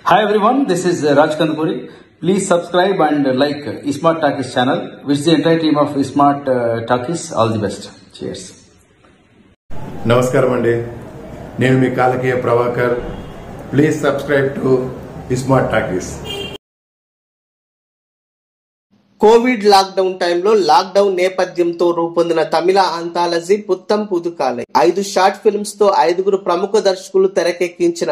Hi everyone, this is uh, Raj Kandapuri. Please subscribe and uh, like uh, Smart Talkies channel. Wish the entire team of Smart uh, Talkies all the best. Cheers. నమస్కారం అండి నేను మీ Kalakeya Prabhakar please subscribe to Smart Talkies covid lockdown టైంలో lockdown నేపథ్యంతో రూపొందిన తమిళ anthology పుత్తం పుదుకాలై ఐదు short films తో ఐదుగురు ప్రముఖ దర్శకులు తెరకెక్కించిన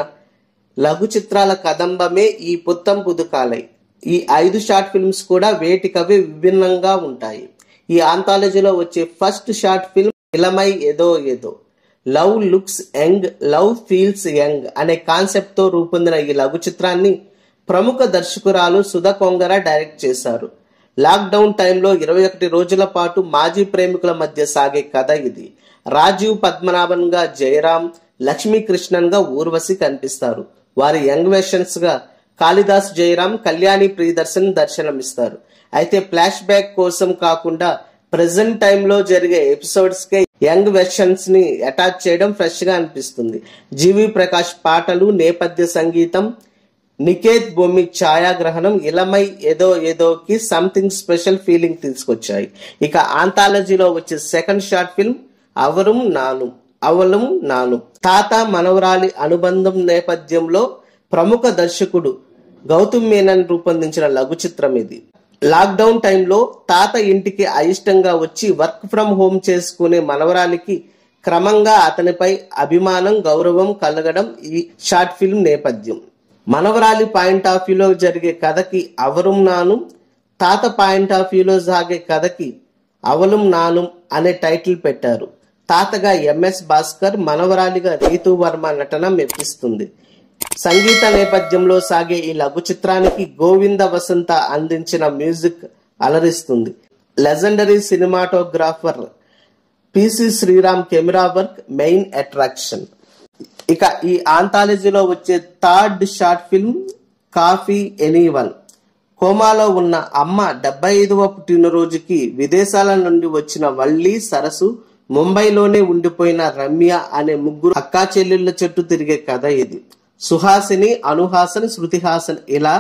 లఘు చిత్రాల కదంబమే ఈ పుత్తం పుదుకాలై ఈ ఐదు షార్ట్ ఫిల్మ్స్ కూడా వేటికవి విభిన్నంగా ఉంటాయి ఈ ఆంథాలజీలో వచ్చే first short film Ilamai Idho Idho love looks young love feels young అనే కాన్సెప్ట్ తో రూపొందిన ఈ లఘు చిత్రాన్ని ప్రముఖ దర్శకురాలు సుధా కొంగర డైరెక్ట్ చేశారు లాక్డౌన్ టైంలో ఇరవై ఒకటి రోజుల పాటు మాజీ ప్రేమికుల మధ్య సాగే కథ ఇది రాజీవ్ పద్మనాభన్ గా జయరాం లక్ష్మీకృష్ణన్ గా ఊర్వశి కనిపిస్తారు వారి యంగ్ వెర్షన్స్ గా కాళిదాస్ జయరాం కళ్యాణి ప్రియదర్శన్ దర్శనమిస్తారు అయితే ఫ్లాష్ బ్యాక్ కోసం కాకుండా ప్రెసెంట్ టైంలో జరిగే ఎపిసోడ్స్ కే యంగ్ వెర్షన్స్ ని అటాచ్ చేయడం ఫ్రెష్ గా అనిపిస్తుంది జీవి ప్రకాష్ పాటలు నేపథ్య సంగీతం నికేత్ భూమి ఛాయాగ్రహణం ఇలమై ఏదో ఏదోకి సంథింగ్ స్పెషల్ ఫీలింగ్ తీసుకొచ్చాయి ఇక ఆంథాలజీలో వచ్చే సెకండ్ షార్ట్ ఫిల్మ్ అవరం నాను అవలం నాను తాత మనవరాలి అనుబంధం నేపథ్యంలో ప్రముఖ దర్శకుడు గౌతమ్ మేనన్ రూపొందించిన లఘు చిత్రం ఇది లాక్డౌన్ టైంలో తాత ఇంటికి అయిష్టంగా వచ్చి వర్క్ ఫ్రం హోమ్ చేసుకునే మనవరాలికి క్రమంగా అతనిపై అభిమానం గౌరవం కలగడం ఈ షార్ట్ ఫిల్మ్ నేపథ్యం మనవరాలి పాయింట్ ఆఫ్ వ్యూలో జరిగే కథకి అవరం నాను తాత పాయింట్ ఆఫ్ వ్యూలో సాగే కథకి అవలం నాను అనే టైటిల్ పెట్టారు తాతగా ఎంఎస్ భాస్కర్ మనవరాలిగా రీతు వర్మ నటన మెప్పిస్తుంది సంగీత నేపథ్యంలో సాగే ఈ లఘు చిత్రానికి గోవింద వసంత అందించిన మ్యూజిక్ అలరిస్తుంది legendary cinematographer PC Sreeram camera work main attraction ఇక ఈ ఆంథాలజీలో వచ్చే third short film coffee anyone కోమాలో ఉన్న అమ్మ డెబ్బై ఐదవ పుట్టినరోజుకి విదేశాల నుండి వచ్చిన వల్లి సరసు ముంబైలోనే ఉండిపోయిన రమ్య అనే ముగ్గురు అక్కా చెల్లెళ్ళ చెట్టు తిరిగే కథ ఇది సుహాసిని అనుహాసన్ శృతి హాసన్ ఇలా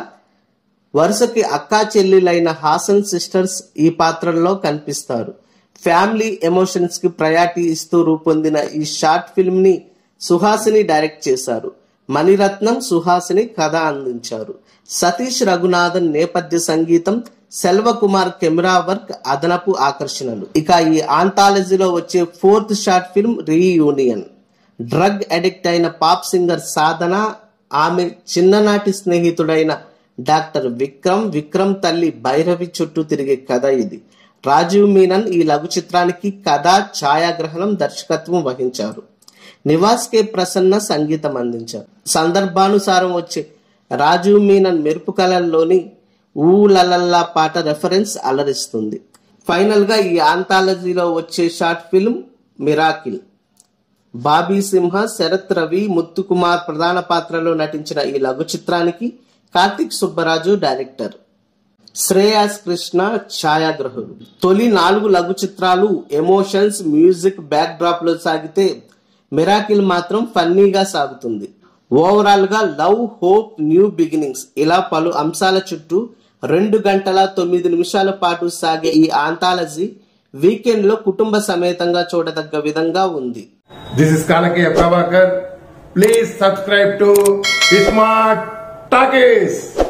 వరుసకి అక్కా చెల్లెలైన హాసన్ సిస్టర్స్ ఈ పాత్రల్లో కనిపిస్తారు ఫ్యామిలీ ఎమోషన్స్ కి ప్రయారిటీ ఇస్తూ రూపొందిన ఈ షార్ట్ ఫిల్మ్ ని సుహాసిని డైరెక్ట్ చేశారు మణిరత్నం సుహాసిని కథ అందించారు సతీష్ రఘునాథన్ నేపథ్య సంగీతం సెల్వకుమార్ కెమెరా వర్క్ అదనపు ఆకర్షణలు ఇక ఈ ఆంథాలజీలో వచ్చే fourth short film reunion drug addict అయిన పాప్ సింగర్ సాధన ఆమె చిన్ననాటి స్నేహితుడైన డాక్టర్ విక్రమ్ విక్రమ్ తల్లి భైరవి చుట్టూ తిరిగే కథ ఇది రాజీవ్ మీనన్ ఈ లఘు చిత్రానికి కథ ఛాయాగ్రహణం దర్శకత్వం వహించారు నివాస్ కే ప్రసన్న సంగీతం అందించారు సందర్భానుసారం వచ్చే రాజీవ్ మీనన్ మెరుపు కళల్లోని ఊ లలల్లా పాట రెఫరెన్స్ అలరిస్తుంది ఫైనల్ గా ఈ ఆంథాలజీలో వచ్చే short film miracle Bobby Simha Sarath Ravi Muthukumar ప్రధాన పాత్రలో నటించిన ఈ లఘు చిత్రానికి కార్తిక్ సుబ్బరాజు డైరెక్టర్ శ్రేయాస్ కృష్ణ ఛాయాగ్రహుడు తొలి నాలుగు లఘు చిత్రాలు ఎమోషన్స్ మ్యూజిక్ బ్యాక్ డ్రాప్ లో సాగితే మిరాకిల్ మాత్రం ఫన్నీగా సాగుతుంది ఓవరాల్ గా లవ్ హోప్ న్యూ బిగినింగ్స్ ఇలా పలు అంశాల చుట్టూ రెండు గంటల తొమ్మిది నిమిషాల పాటు సాగే ఈ ఆంథాలజీ వీకెండ్ లో కుటుంబ సమేతంగా చూడదగ్గ విధంగా ఉంది this is Kalakeya Prabhakar please subscribe to Smart talkies